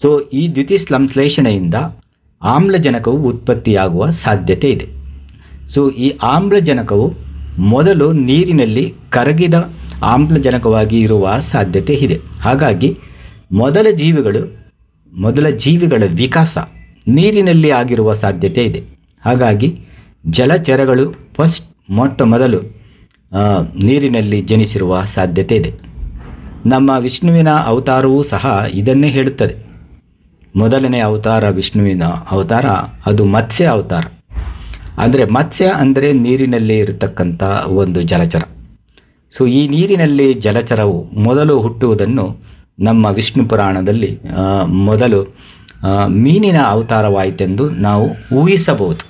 so ಈ ದ್ಯುತಿಸಂಶ್ಲೇಷಣೆಯಿಂದ ಆಮ್ಲಜನಕವು ಉತ್ಪತ್ತಿಯಾಗುವ ಸಾಧ್ಯತೆ ಇದೆ ಸೊ ಈ ಆಮ್ಲಜನಕವು ಮೊದಲು ನೀರಿನಲ್ಲಿ ಕರಗಿದ ಆಮ್ಲಜನಕವಾಗಿ ಇರುವ ಸಾಧ್ಯತೆ ಇದೆ ಹಾಗಾಗಿ ಮೊದಲ ಜೀವಿಗಳು ಮೊದಲ ಜೀವಿಗಳ ವಿಕಾಸ ನೀರಿನಲ್ಲಿ ಆಗಿರುವ ಸಾಧ್ಯತೆ ಇದೆ ಹಾಗಾಗಿ ಜಲಚರಗಳು ಫಸ್ಟ್ ಮೊಟ್ಟ ಮೊದಲು ಆ, ನೀರಿನಲ್ಲಿ ಜನಿಸಿರುವ ಸಾಧ್ಯತೆ ಇದೆ ನಮ್ಮ ವಿಷ್ಣುವಿನ ಅವತಾರವೂ ಸಹ ಇದನ್ನೇ ಹೇಳುತ್ತದೆ ಮೊದಲನೇ ಅವತಾರ ವಿಷ್ಣುವಿನ ಅವತಾರ ಅದು ಮತ್ಸ್ಯ ಅವತಾರ ಅಂದರೆ ಮತ್ಸ್ಯ ಅಂದರೆ ನೀರಿನಲ್ಲಿ ಇರತಕ್ಕಂಥ ಒಂದು ಜಲಚರ ಸೊ ಈ ನೀರಿನಲ್ಲಿ ಜಲಚರವು ಮೊದಲು ಹುಟ್ಟುವುದನ್ನು ನಮ್ಮ ವಿಷ್ಣು ಪುರಾಣದಲ್ಲಿ ಆ, ಮೊದಲು ಆ, ಮೀನಿನ ಅವತಾರವಾಯಿತೆಂದು ನಾವು ಊಹಿಸಬಹುದು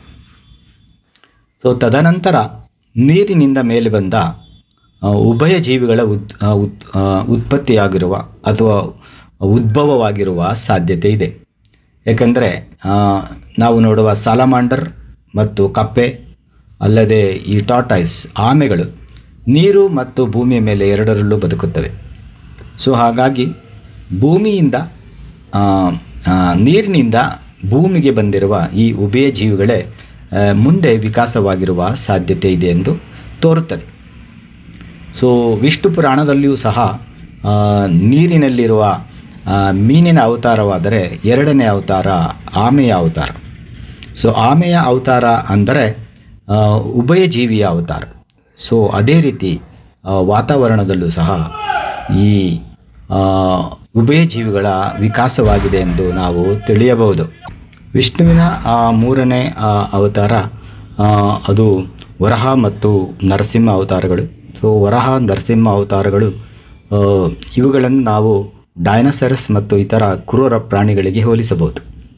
ಸೊ ತದನಂತರ ನೀರಿನಿಂದ ಮೇಲೆ ಬಂದ ಆ, ಉಭಯ ಜೀವಿಗಳ ಉದ್ ಆ, ಉತ್ ಆ, ಉತ್ಪತ್ತಿಯಾಗಿರುವ ಅಥವಾ ಉದ್ಭವವಾಗಿರುವ ಸಾಧ್ಯತೆ ಇದೆ ಏಕೆಂದರೆ ಆ, ನಾವು ನೋಡುವ ಸಾಲಮಾಂಡರ್ ಮತ್ತು ಕಪ್ಪೆ ಅಲ್ಲದೆ ಈ ಟಾಟಾಯ್ಸ್ ಆಮೆಗಳು ನೀರು ಮತ್ತು ಭೂಮಿಯ ಮೇಲೆ ಎರಡರಲ್ಲೂ ಬದುಕುತ್ತವೆ ಸೊ ಹಾಗಾಗಿ ಭೂಮಿಯಿಂದ ಆ, ಆ, ನೀರಿನಿಂದ ಭೂಮಿಗೆ ಬಂದಿರುವ ಈ ಉಭಯ ಜೀವಿಗಳೇ ಆ, ಮುಂದೆ ವಿಕಾಸವಾಗಿರುವ ಸಾಧ್ಯತೆ ಇದೆ ಎಂದು ತೋರುತ್ತದೆ ಸೊ ವಿಷ್ಣು ಪುರಾಣದಲ್ಲಿಯೂ ಸಹ ಆ, ನೀರಿನಲ್ಲಿರುವ ಆ, ಮೀನಿನ ಅವತಾರವಾದರೆ ಎರಡನೇ ಅವತಾರ ಆಮೆಯ ಅವತಾರ ಸೊ ಆಮೆಯ ಅವತಾರ ಅಂದರೆ ಆ, ಉಭಯ ಜೀವಿಯ ಅವತಾರ ಸೊ ಅದೇ ರೀತಿ ಆ, ವಾತಾವರಣದಲ್ಲೂ ಸಹ ಈ ಆ, ಉಭಯ ಜೀವಿಗಳ ವಿಕಾಸವಾಗಿದೆ ಎಂದು ನಾವು ತಿಳಿಯಬಹುದು ವಿಷ್ಣುವಿನ ಆ ಮೂರನೇ ಆ, ಅವತಾರ ಆ, ಅದು ವರಹ ಮತ್ತು ನರಸಿಂಹ ಅವತಾರಗಳು ಸೊ ವರಹ ನರಸಿಂಹ ಅವತಾರಗಳು ಆ, ಇವುಗಳನ್ನು ನಾವು ಡೈನಸರಸ್ ಮತ್ತು ಇತರ ಕ್ರೂರ ಪ್ರಾಣಿಗಳಿಗೆ ಹೋಲಿಸಬಹುದು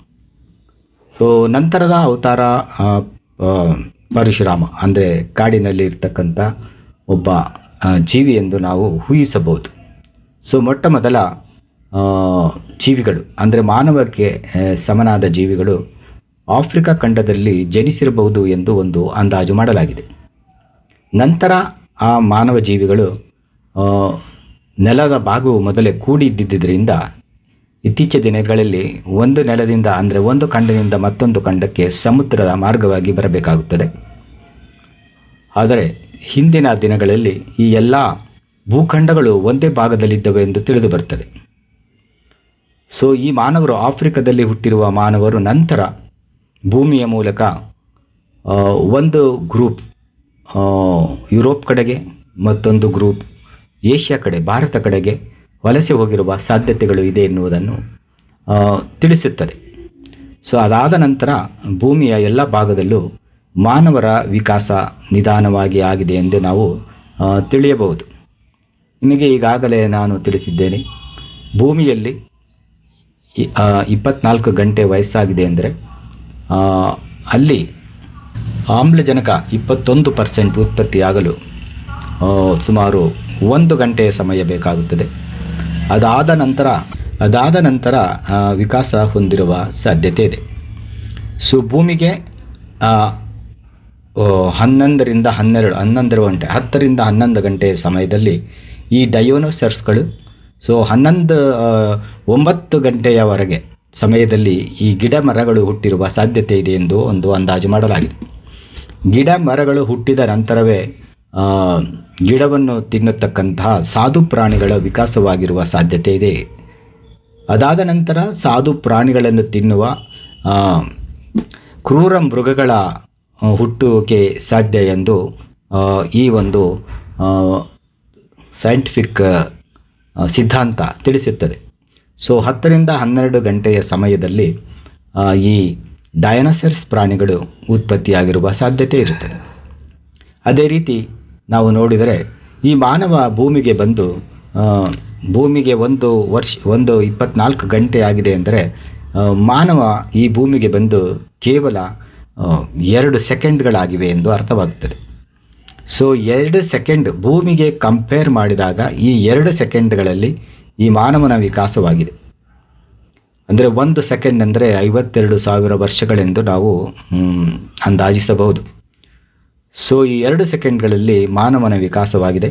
ಸೊ ನಂತರದ ಅವತಾರ ಆ, ಆ, ಪರಶುರಾಮ ಅಂದರೆ ಕಾಡಿನಲ್ಲಿ ಇರ್ತಕ್ಕಂಥ ಒಬ್ಬ ಆ, ಜೀವಿ ಎಂದು ನಾವು ಊಹಿಸಬಹುದು ಸೊ ಮೊಟ್ಟ ಮೊದಲ ಆ, ಜೀವಿಗಳು ಅಂದರೆ ಮಾನವಕ್ಕೆ ಆ, ಸಮನಾದ ಜೀವಿಗಳು ಆಫ್ರಿಕಾ ಖಂಡದಲ್ಲಿ ಜನಿಸಿರಬಹುದು ಎಂದು ಒಂದು ಅಂದಾಜು ಮಾಡಲಾಗಿದೆ ನಂತರ ಆ ಮಾನವ ಜೀವಿಗಳು ಆ, ನೆಲದ ಭಾಗವು ಮೊದಲೇ ಕೂಡಿದ್ದಿದ್ದರಿಂದ ಇತ್ತೀಚಿನ ದಿನಗಳಲ್ಲಿ ಒಂದು ನೆಲದಿಂದ ಅಂದರೆ ಒಂದು ಖಂಡದಿಂದ ಮತ್ತೊಂದು ಖಂಡಕ್ಕೆ ಸಮುದ್ರದ ಮಾರ್ಗವಾಗಿ ಬರಬೇಕಾಗುತ್ತದೆ ಆದರೆ ಹಿಂದಿನ ದಿನಗಳಲ್ಲಿ ಈ ಎಲ್ಲ ಭೂಖಂಡಗಳು ಒಂದೇ ಭಾಗದಲ್ಲಿದ್ದವೆ ಎಂದು ತಿಳಿದು ಬರ್ತದೆ ಸೊ ಈ ಮಾನವರು ಆಫ್ರಿಕಾದಲ್ಲಿ ಹುಟ್ಟಿರುವ ಮಾನವರು ನಂತರ ಭೂಮಿಯ ಮೂಲಕ ಆ, ಒಂದು ಗ್ರೂಪ್ ಆ, ಯುರೋಪ್ ಕಡೆಗೆ ಮತ್ತೊಂದು ಗ್ರೂಪ್ ಏಷ್ಯಾ ಕಡೆ ಭಾರತ ಕಡೆಗೆ ವಲಸೆ ಹೋಗಿರುವ ಸಾಧ್ಯತೆಗಳು ಇದೆ ಎನ್ನುವುದನ್ನು ಆ, ತಿಳಿಸುತ್ತದೆ ಸೊ ಅದಾದ ನಂತರ ಭೂಮಿಯ ಎಲ್ಲ ಭಾಗದಲ್ಲೂ ಮಾನವರ ವಿಕಾಸ ನಿಧಾನವಾಗಿ ಆಗಿದೆ ಎಂದು ನಾವು ಆ, ತಿಳಿಯಬಹುದು ನಿಮಗೆ ಈಗಾಗಲೇ ನಾನು ತಿಳಿಸಿದ್ದೇನೆ ಭೂಮಿಯಲ್ಲಿ ಇ- ಆ, ಇಪ್ಪತ್ನಾಲ್ಕು ಗಂಟೆ ವಯಸ್ಸಾಗಿದೆ ಅಂದರೆ ಆ, ಅಲ್ಲಿ ಆಮ್ಲಜನಕ ಇಪ್ಪತ್ತೊಂದು ಪರ್ಸೆಂಟ್ ಉತ್ಪತ್ತಿಯಾಗಲು ಆ, ಸುಮಾರು ಒಂದು ಗಂಟೆಯ ಸಮಯ ಬೇಕಾಗುತ್ತದೆ ಅದಾದ ನಂತರ ಅದಾದ ನಂತರ ಆ, ವಿಕಾಸ ಹೊಂದಿರುವ ಸಾಧ್ಯತೆ ಇದೆ ಸೊ ಭೂಮಿಗೆ ಆ, ಆ, ಹನ್ನೊಂದರಿಂದ ಹನ್ನೆರಡು ಹನ್ನೊಂದು ಗಂಟೆ ಹತ್ತರಿಂದ ಹನ್ನೊಂದು ಗಂಟೆಯ ಸಮಯದಲ್ಲಿ ಈ ಡಯೋನೋಸರ್ಸ್ಗಳು ಸೊ ಹನ್ನೊಂದು ಆ, ಒಂಬತ್ತು ಗಂಟೆಯವರೆಗೆ ಸಮಯದಲ್ಲಿ ಈ ಗಿಡ ಮರಗಳು ಹುಟ್ಟಿರುವ ಸಾಧ್ಯತೆ ಇದೆ ಎಂದು ಒಂದು ಅಂದಾಜು ಮಾಡಲಾಗಿದೆ ಗಿಡ ಮರಗಳು ಹುಟ್ಟಿದ ನಂತರವೇ ಆ, ಗಿಡವನ್ನು ತಿನ್ನತಕ್ಕಂತಹ ಸಾಧು ಪ್ರಾಣಿಗಳ ವಿಕಾಸವಾಗಿರುವ ಸಾಧ್ಯತೆ ಇದೆ ಅದಾದ ನಂತರ ಸಾಧು ಪ್ರಾಣಿಗಳನ್ನು ತಿನ್ನುವ ಆ, ಕ್ರೂರ ಮೃಗಗಳ ಆ, ಹುಟ್ಟುವಿಕೆ ಸಾಧ್ಯ ಎಂದು ಆ, ಈ ಒಂದು ಸೈಂಟಿಫಿಕ್ ಸಿದ್ಧಾಂತ ತಿಳಿಸುತ್ತದೆ ಸೊ ಹತ್ತರಿಂದ ಹನ್ನೆರಡು ಗಂಟೆಯ ಸಮಯದಲ್ಲಿ ಆ, ಈ ಡಯನಸರ್ಸ್ ಪ್ರಾಣಿಗಳು ಉತ್ಪತ್ತಿಯಾಗಿರುವ ಸಾಧ್ಯತೆ ಇರುತ್ತದೆ ಅದೇ ರೀತಿ ನಾವು ನೋಡಿದರೆ ಈ ಮಾನವ ಭೂಮಿಗೆ ಬಂದು ಆ, ಭೂಮಿಗೆ ಒಂದು ವರ್ಷ ಒಂದು ಇಪ್ಪತ್ನಾಲ್ಕು ಗಂಟೆ ಆಗಿದೆ ಅಂದರೆ ಆ, ಮಾನವ ಈ ಭೂಮಿಗೆ ಬಂದು ಕೇವಲ ಆ, ಎರಡು ಸೆಕೆಂಡ್ಗಳಾಗಿವೆ ಎಂದು ಅರ್ಥವಾಗುತ್ತದೆ ಸೊ ಎರಡು ಸೆಕೆಂಡ್ ಭೂಮಿಗೆ ಕಂಪೇರ್ ಮಾಡಿದಾಗ ಈ ಎರಡು ಸೆಕೆಂಡ್ಗಳಲ್ಲಿ ಈ ಮಾನವನ ವಿಕಾಸವಾಗಿದೆ ಅಂದರೆ ಒಂದು ಸೆಕೆಂಡ್ ಅಂದರೆ ಐವತ್ತೆರಡು ಸಾವಿರ ವರ್ಷಗಳೆಂದು ನಾವು ಮ್, ಅಂದಾಜಿಸಬಹುದು ಸೊ ಈ ಎರಡು ಸೆಕೆಂಡ್ಗಳಲ್ಲಿ ಮಾನವನ ವಿಕಾಸವಾಗಿದೆ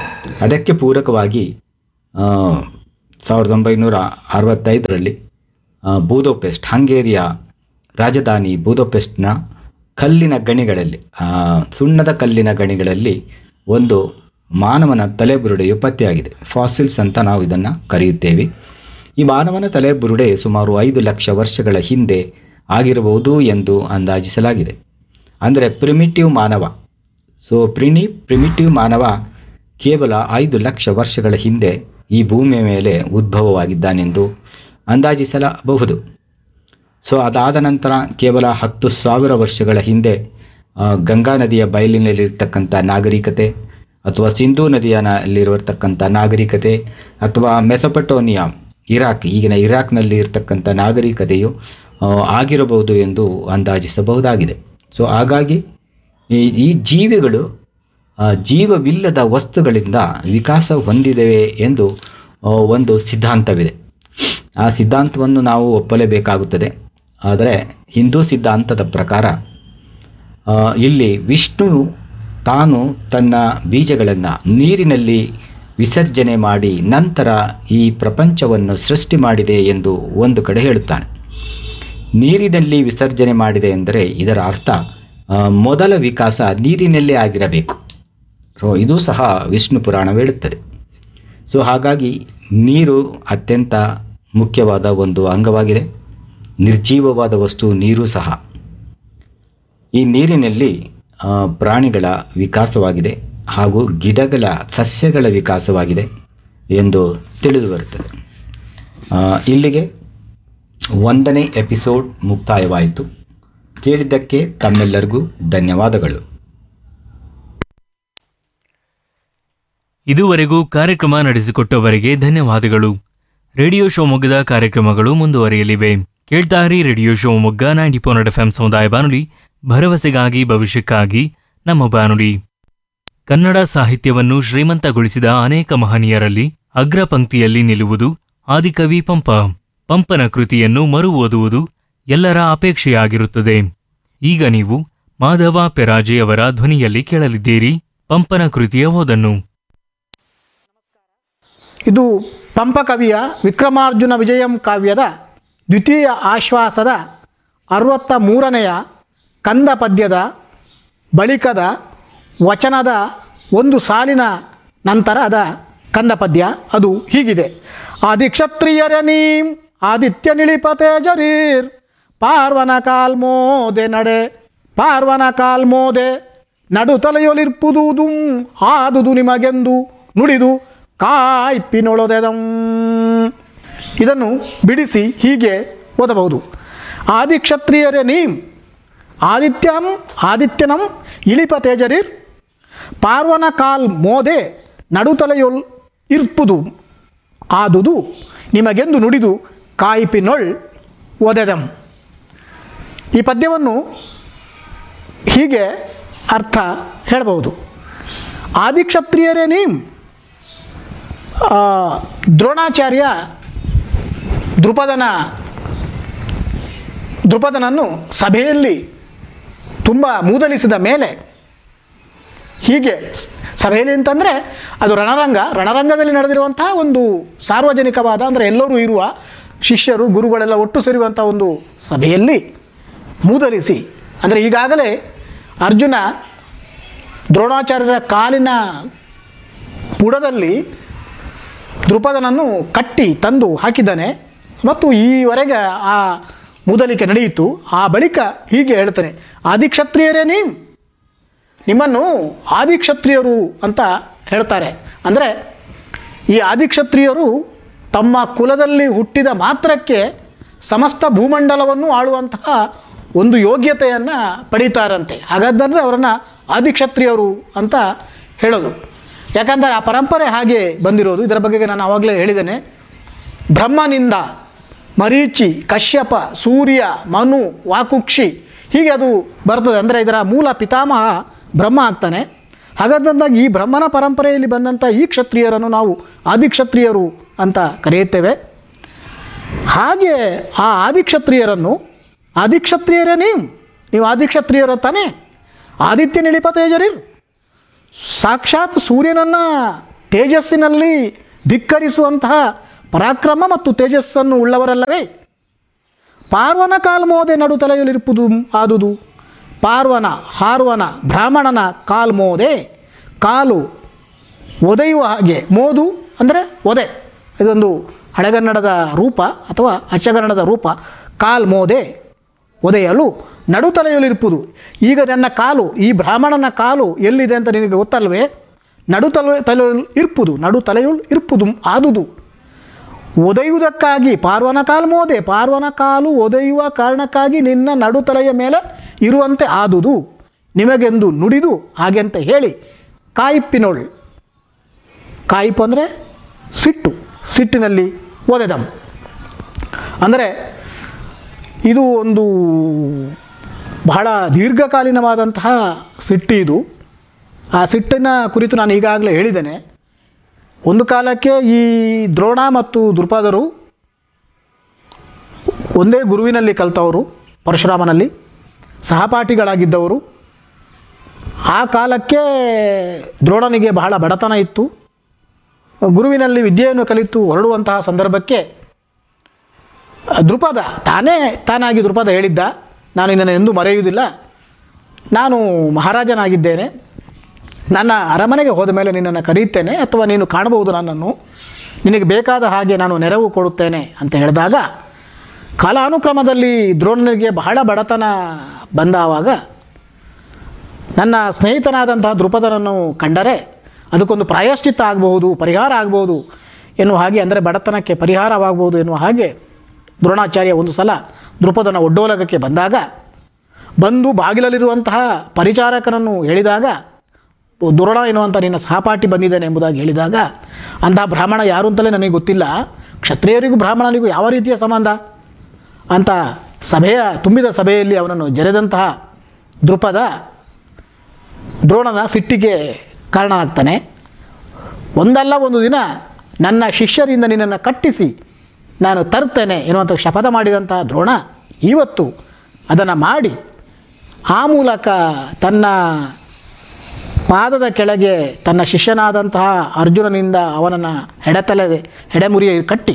ಅದಕ್ಕೆ ಪೂರಕವಾಗಿ ಆ, ಸಾವಿರದ ಒಂಬೈನೂರ ಅರವತ್ತೈದರಲ್ಲಿ ಆ, ಬೂದೋಪೆಸ್ಟ್ ಹಂಗೇರಿಯ ರಾಜಧಾನಿ ಬೂದೋಪೆಸ್ಟ್ನ ಕಲ್ಲಿನ ಗಣಿಗಳಲ್ಲಿ ಆ, ಸುಣ್ಣದ ಕಲ್ಲಿನ ಗಣಿಗಳಲ್ಲಿ ಒಂದು ಮಾನವನ ತಲೆಬುರುಡೆಯು ಪತ್ತೆಯಾಗಿದೆ ಫಾಸಿಲ್ಸ್ ಅಂತ ನಾವು ಇದನ್ನು ಕರೆಯುತ್ತೇವೆ ಈ ಮಾನವನ ತಲೆಬುರುಡೆ ಸುಮಾರು ಐದು ಲಕ್ಷ ವರ್ಷಗಳ ಹಿಂದೆ ಆಗಿರಬಹುದು ಎಂದು ಅಂದಾಜಿಸಲಾಗಿದೆ ಅಂದರೆ ಪ್ರಿಮಿಟಿವ್ ಮಾನವ ಸೊ ಪ್ರಿನಿ ಪ್ರಿಮಿಟಿವ್ ಮಾನವ ಕೇವಲ ಐದು ಲಕ್ಷ ವರ್ಷಗಳ ಹಿಂದೆ ಈ ಭೂಮಿಯ ಮೇಲೆ ಉದ್ಭವವಾಗಿದ್ದಾನೆಂದು ಅಂದಾಜಿಸಲಬಹುದು ಸೊ ಅದಾದ ನಂತರ ಕೇವಲ ಹತ್ತು ಸಾವಿರ ವರ್ಷಗಳ ಹಿಂದೆ ಆ, ಗಂಗಾ ನದಿಯ ಬಯಲಿನಲ್ಲಿರ್ತಕ್ಕಂಥ ನಾಗರಿಕತೆ ಅಥವಾ ಸಿಂಧೂ ನದಿಯಲ್ಲಿರತಕ್ಕಂಥ ನಾಗರಿಕತೆ ಅಥವಾ ಮೆಸೊಪಟೋನಿಯಾ ಇರಾಕ್ ಈಗಿನ ಇರಾಕ್ನಲ್ಲಿ ಇರತಕ್ಕಂಥ ನಾಗರಿಕತೆಯು ಆ, ಆಗಿರಬಹುದು ಎಂದು ಅಂದಾಜಿಸಬಹುದಾಗಿದೆ ಸೊ ಹಾಗಾಗಿ ಈ ಈ ಜೀವಿಗಳು ಆ, ಜೀವವಿಲ್ಲದ ವಸ್ತುಗಳಿಂದ ವಿಕಾಸ ಹೊಂದಿದೆವೆ ಎಂದು ಆ, ಒಂದು ಸಿದ್ಧಾಂತವಿದೆ ಆ ಸಿದ್ಧಾಂತವನ್ನು ನಾವು ಒಪ್ಪಲೇಬೇಕಾಗುತ್ತದೆ ಆದರೆ ಹಿಂದೂ ಸಿದ್ಧಾಂತದ ಪ್ರಕಾರ ಆ, ಇಲ್ಲಿ ವಿಷ್ಣು ತಾನು ತನ್ನ ಬೀಜಗಳನ್ನು ನೀರಿನಲ್ಲಿ ವಿಸರ್ಜನೆ ಮಾಡಿ ನಂತರ ಈ ಪ್ರಪಂಚವನ್ನು ಸೃಷ್ಟಿ ಮಾಡಿದೆ ಎಂದು ಒಂದು ಕಡೆ ಹೇಳುತ್ತಾನೆ ನೀರಿನಲ್ಲಿ ವಿಸರ್ಜನೆ ಮಾಡಿದೆ ಎಂದರೆ ಇದರ ಅರ್ಥ ಆ, ಮೊದಲ ವಿಕಾಸ ನೀರಿನಲ್ಲೇ ಆಗಿರಬೇಕು ಸೊ ಇದು ಸಹ ವಿಷ್ಣು ಪುರಾಣ ಹೇಳುತ್ತದೆ ಸೊ ಹಾಗಾಗಿ ನೀರು ಅತ್ಯಂತ ಮುಖ್ಯವಾದ ಒಂದು ಅಂಗವಾಗಿದೆ ನಿರ್ಜೀವವಾದ ವಸ್ತು ನೀರು ಸಹ ಈ ನೀರಿನಲ್ಲಿ ಆ, ಪ್ರಾಣಿಗಳ ವಿಕಾಸವಾಗಿದೆ ಹಾಗೂ ಗಿಡಗಳ ಸಸ್ಯಗಳ ವಿಕಾಸವಾಗಿದೆ ಎಂದು ತಿಳಿದು ಬರುತ್ತದೆ ಆ, ಇಲ್ಲಿಗೆ ಒಂದನೇ ಎಪಿಸೋಡ್ ಮುಕ್ತಾಯವಾಯಿತು ಕೇಳಿದ್ದಕ್ಕೆ ತಮ್ಮೆಲ್ಲರಿಗೂ ಧನ್ಯವಾದಗಳು ಇದುವರೆಗೂ ಕಾರ್ಯಕ್ರಮ ನಡೆಸಿಕೊಟ್ಟವರಿಗೆ ಧನ್ಯವಾದಗಳು ರೇಡಿಯೋ ಶಿವಮೊಗ್ಗದ ಕಾರ್ಯಕ್ರಮಗಳು ಮುಂದುವರಿಯಲಿವೆ ಕೇಳ್ತಾರಿ radio Shivamogga ninety four F M ಸಮುದಾಯ ಬಾನುಲಿ ಭರವಸೆಗಾಗಿ ಭವಿಷ್ಯಕ್ಕಾಗಿ ನಮ್ಮ ಬಾನುಲಿ ಕನ್ನಡ ಸಾಹಿತ್ಯವನ್ನು ಶ್ರೀಮಂತಗೊಳಿಸಿದ ಅನೇಕ ಮಹನೀಯರಲ್ಲಿ ಅಗ್ರ ಪಂಕ್ತಿಯಲ್ಲಿ ನಿಲ್ಲುವುದು ಆದಿಕವಿ ಪಂಪ ಪಂಪನ ಕೃತಿಯನ್ನು ಮರು ಓದುವುದು ಎಲ್ಲರ ಅಪೇಕ್ಷೆಯಾಗಿರುತ್ತದೆ ಈಗ ನೀವು ಮಾಧವ ಪೆರಾಜೆಯವರ ಧ್ವನಿಯಲ್ಲಿ ಕೇಳಲಿದ್ದೀರಿ ಪಂಪನ ಕೃತಿಯ ಓದನ್ನು ಇದು ಪಂಪಕವಿಯ ವಿಕ್ರಮಾರ್ಜುನ ವಿಜಯಂ ಕಾವ್ಯದ ದ್ವಿತೀಯ ಆಶ್ವಾಸದ ಅರವತ್ತ ಮೂರನೆಯ ಕಂದ ಪದ್ಯದ ಬಳಿಕದ ವಚನದ ಒಂದು ಸಾಲಿನ ನಂತರದ ಕಂದ ಪದ್ಯ ಅದು ಹೀಗಿದೆ ಆದಿಕ್ಷತ್ರಿಯರ ನೀಂ ಆದಿತ್ಯ ನಿಳಿಪತೆ ಜರೀರ್ ಪಾರ್ವನ ಕಾಲ್ಮೋದೆ ನಡೆ ಪಾರ್ವನ ಕಾಲ್ಮೋದೆ ನಡುತಲೆಯೊಲಿರ್ಪುದುದುಂ ಆದುದು ನಿಮಗೆಂದು ನುಡಿದು ಕಾಯ್ಪಿನೊಳದೆದಂ ಇದನ್ನು ಬಿಡಿಸಿ ಹೀಗೆ ಓದಬಹುದು ಆದಿಕ್ಷತ್ರಿಯರೇ ನೀಂ ಆದಿತ್ಯಂ ಆದಿತ್ಯನಂ ಇಳಿಪ ತೇಜರಿರ್ ಪಾರ್ವನ ಕಾಲ್ ಮೋದೆ ನಡುತಲೆಯೊಲ್ ಇರ್ಪುದು ಆದುದು ನಿಮಗೆಂದು ನುಡಿದು ಕಾಯಿಪಿನೊಳ್ ಒದೆದಂ ಈ ಪದ್ಯವನ್ನು ಹೀಗೆ ಅರ್ಥ ಹೇಳಬಹುದು ಆದಿಕ್ಷತ್ರಿಯರೇ ನೀಂ ಆ, ದ್ರೋಣಾಚಾರ್ಯ ದೃಪದನ ದೃಪದನನ್ನು ಸಭೆಯಲ್ಲಿ ತುಂಬ ಮೂದಲಿಸಿದ ಮೇಲೆ ಹೀಗೆ ಸ್- ಸಭೆಯಲ್ಲಿ ಅಂತಂದರೆ ಅದು ರಣರಂಗ ರಣರಂಗದಲ್ಲಿ ನಡೆದಿರುವಂತಹ ಒಂದು ಸಾರ್ವಜನಿಕವಾದ ಅಂದರೆ ಎಲ್ಲರೂ ಇರುವ ಶಿಷ್ಯರು ಗುರುಗಳೆಲ್ಲ ಒಟ್ಟು ಸೇರುವಂಥ ಒಂದು ಸಭೆಯಲ್ಲಿ ಮೂದಲಿಸಿ ಅಂದರೆ ಈಗಾಗಲೇ ಅರ್ಜುನ ದ್ರೋಣಾಚಾರ್ಯರ ಕಾಲಿನ ಬುಡದಲ್ಲಿ ದೃಪದನನ್ನು ಕಟ್ಟಿ ತಂದು ಹಾಕಿದ್ದಾನೆ ಮತ್ತು ಈವರೆಗೆ ಆ ಮೂದಲಿಕೆ ನಡೆಯಿತು ಆ ಬಳಿಕ ಹೀಗೆ ಹೇಳ್ತಾನೆ ಆದಿಕ್ಷತ್ರಿಯರೇ ನೀವು ನಿಮ್ಮನ್ನು ಆದಿಕ್ಷತ್ರಿಯರು ಅಂತ ಹೇಳ್ತಾರೆ ಅಂದರೆ ಈ ಆದಿಕ್ಷತ್ರಿಯರು ತಮ್ಮ ಕುಲದಲ್ಲಿ ಹುಟ್ಟಿದ ಮಾತ್ರಕ್ಕೆ ಸಮಸ್ತ ಭೂಮಂಡಲವನ್ನು ಆಳುವಂತಹ ಒಂದು ಯೋಗ್ಯತೆಯನ್ನು ಪಡೀತಾರಂತೆ ಹಾಗಾದ್ರೆ ಅವರನ್ನು ಆದಿಕ್ಷತ್ರಿಯರು ಅಂತ ಹೇಳೋದು ಯಾಕಂದರೆ ಆ ಪರಂಪರೆ ಹಾಗೆ ಬಂದಿರೋದು ಇದರ ಬಗ್ಗೆ ನಾನು ಆವಾಗಲೇ ಹೇಳಿದ್ದೇನೆ ಬ್ರಹ್ಮನಿಂದ ಮರೀಚಿ ಕಶ್ಯಪ ಸೂರ್ಯ ಮನು ವಾಕುಕ್ಷಿ ಹೀಗೆ ಅದು ಬರ್ತದೆ ಅಂದರೆ ಇದರ ಮೂಲ ಪಿತಾಮಹ ಬ್ರಹ್ಮ ಆಗ್ತಾನೆ ಹಾಗಾದಂದಾಗ ಈ ಬ್ರಹ್ಮನ ಪರಂಪರೆಯಲ್ಲಿ ಬಂದಂಥ ಈ ಕ್ಷತ್ರಿಯರನ್ನು ನಾವು ಆದಿಕ್ಷತ್ರಿಯರು ಅಂತ ಕರೆಯುತ್ತೇವೆ ಹಾಗೆ ಆ ಆದಿಕ್ಷತ್ರಿಯರನ್ನು ಆದಿಕ್ಷತ್ರಿಯರೇ ನೀವು ನೀವು ಆದಿಕ್ಷತ್ರಿಯರು ತಾನೇ ಆದಿತ್ಯ ನಿಳಿಪ ತೇಜರಿರ್ ಸಾಕ್ಷಾತ್ ಸೂರ್ಯನನ್ನು ತೇಜಸ್ಸಿನಲ್ಲಿ ಧಿಕ್ಕರಿಸುವಂತಹ ಪರಾಕ್ರಮ ಮತ್ತು ತೇಜಸ್ಸನ್ನು ಉಳ್ಳವರಲ್ಲವೇ ಪಾರ್ವನ ಕಾಲ್ಮೋದೆ ನಡು ತಲೆಯಲ್ಲಿರುವುದು ಆದುದು ಪಾರ್ವನ ಹಾರ್ವನ ಬ್ರಾಹ್ಮಣನ ಕಾಲ್ಮೋದೆ ಕಾಲು ಒದೆಯುವ ಹಾಗೆ ಮೋದು ಅಂದರೆ ಒದೆ ಇದೊಂದು ಹಳೆಗನ್ನಡದ ರೂಪ ಅಥವಾ ಅಚ್ಚಗನ್ನಡದ ರೂಪ ಕಾಲ್ ಮೋದೆ ಒದೆಯಲು ನಡುತಲೆಯಲ್ಲಿರುವುದು ಈಗ ನನ್ನ ಕಾಲು ಈ ಬ್ರಾಹ್ಮಣನ ಕಾಲು ಎಲ್ಲಿದೆ ಅಂತ ನಿನಗೆ ಗೊತ್ತಲ್ವೇ ನಡುತಲೆ ತಲೆಯಲ್ಲಿ ಇರ್ಪುದು ನಡು ತಲೆಯುள் ಇರ್ಪುದು ಆದುದು ಒದೆಯುವುದಕ್ಕಾಗಿ ಪಾರ್ವನ ಕಾಲು ಮೋದೆ ಪಾರ್ವನ ಕಾಲು ಒದೆಯುವ ಕಾರಣಕ್ಕಾಗಿ ನಿನ್ನ ನಡುತಲೆಯ ಮೇಲೆ ಇರುವಂತೆ ಆದುದು ನಿಮಗೆಂದು ನುಡಿದು ಹಾಗೆಂತ ಹೇಳಿ ಕಾಯಿಪ್ಪಿನೋಳು ಕಾಯಿಪು ಅಂದರೆ ಸಿಟ್ಟು ಸಿಟ್ಟಿನಲ್ಲಿ ಒದೆದಂ ಅಂದರೆ ಇದು ಒಂದು ಬಹಳ ದೀರ್ಘಕಾಲೀನವಾದಂತಹ ಸಿಟ್ಟು ಇದು ಆ ಸಿಟ್ಟಿನ ಕುರಿತು ನಾನು ಈಗಾಗಲೇ ಹೇಳಿದ್ದೇನೆ ಒಂದು ಕಾಲಕ್ಕೆ ಈ ದ್ರೋಣ ಮತ್ತು ದೃಪದರು ಒಂದೇ ಗುರುವಿನಲ್ಲಿ ಕಲಿತವರು ಪರಶುರಾಮನಲ್ಲಿ ಸಹಪಾಠಿಗಳಾಗಿದ್ದವರು ಆ ಕಾಲಕ್ಕೆ ದ್ರೋಣನಿಗೆ ಬಹಳ ಬಡತನ ಇತ್ತು ಗುರುವಿನಲ್ಲಿ ವಿದ್ಯೆಯನ್ನು ಕಲಿತು ಹೊರಡುವಂತಹ ಸಂದರ್ಭಕ್ಕೆ ದೃಪದ ತಾನೇ ತಾನಾಗಿ ದೃಪದ ಹೇಳಿದ್ದ ನಾನು ನಿನ್ನನ್ನು ಎಂದೂ ಮರೆಯುವುದಿಲ್ಲ ನಾನು ಮಹಾರಾಜನಾಗಿದ್ದೇನೆ ನನ್ನ ಅರಮನೆಗೆ ಹೋದ ಮೇಲೆ ನಿನ್ನನ್ನು ಕರೆಯುತ್ತೇನೆ ಅಥವಾ ನೀನು ಕಾಣಬಹುದು ನನ್ನನ್ನು ನಿನಗೆ ಬೇಕಾದ ಹಾಗೆ ನಾನು ನೆರವು ಕೊಡುತ್ತೇನೆ ಅಂತ ಹೇಳಿದಾಗ ಕಾಲಾನುಕ್ರಮದಲ್ಲಿ ದ್ರೋಣನಿಗೆ ಬಹಳ ಬಡತನ ಬಂದಾವಾಗ ನನ್ನ ಸ್ನೇಹಿತನಾದಂತಹ ದೃಪದನನ್ನು ಕಂಡರೆ ಅದಕ್ಕೊಂದು ಪ್ರಾಯಶ್ಚಿತ್ತ ಆಗಬಹುದು ಪರಿಹಾರ ಆಗಬಹುದು ಎನ್ನುವ ಹಾಗೆ ಅಂದರೆ ಬಡತನಕ್ಕೆ ಪರಿಹಾರವಾಗಬಹುದು ಎನ್ನುವ ಹಾಗೆ ದ್ರೋಣಾಚಾರ್ಯ ಒಂದು ಸಲ ದೃಪದನ ಒಡ್ಡೋಲಗಕ್ಕೆ ಬಂದಾಗ ಬಂದು ಬಾಗಿಲಲ್ಲಿರುವಂತಹ ಪರಿಚಾರಕನನ್ನು ಹೇಳಿದಾಗ ದುರೋಣ ಎನ್ನುವಂಥ ನಿನ್ನ ಸಹಪಾಠಿ ಬಂದಿದ್ದಾನೆ ಎಂಬುದಾಗಿ ಹೇಳಿದಾಗ ಅಂತಹ ಬ್ರಾಹ್ಮಣ ಯಾರು ಅಂತಲೇ ನನಗೆ ಗೊತ್ತಿಲ್ಲ ಕ್ಷತ್ರಿಯರಿಗೂ ಬ್ರಾಹ್ಮಣನಿಗೂ ಯಾವ ರೀತಿಯ ಸಂಬಂಧ ಅಂತ ಸಭೆಯ ತುಂಬಿದ ಸಭೆಯಲ್ಲಿ ಅವನನ್ನು ಜರೆದಂತಹ ದೃಪದ ದ್ರೋಣನ ಸಿಟ್ಟಿಗೆ ಕಾರಣನಾಗ್ತಾನೆ ಒಂದಲ್ಲ ಒಂದು ದಿನ ನನ್ನ ಶಿಷ್ಯರಿಂದ ನಿನ್ನನ್ನು ಕಟ್ಟಿಸಿ ನಾನು ತರ್ತೇನೆ ಎನ್ನುವಂಥ ಶಪಥ ಮಾಡಿದಂತಹ ದ್ರೋಣ ಇವತ್ತು ಅದನ್ನು ಮಾಡಿ ಆ ಮೂಲಕ ತನ್ನ ಪಾದದ ಕೆಳಗೆ ತನ್ನ ಶಿಷ್ಯನಾದಂತಹ ಅರ್ಜುನನಿಂದ ಅವನನ್ನು ಹೆಡೆತಲೆ ಹೆಡೆಮುರಿಯ ಕಟ್ಟಿ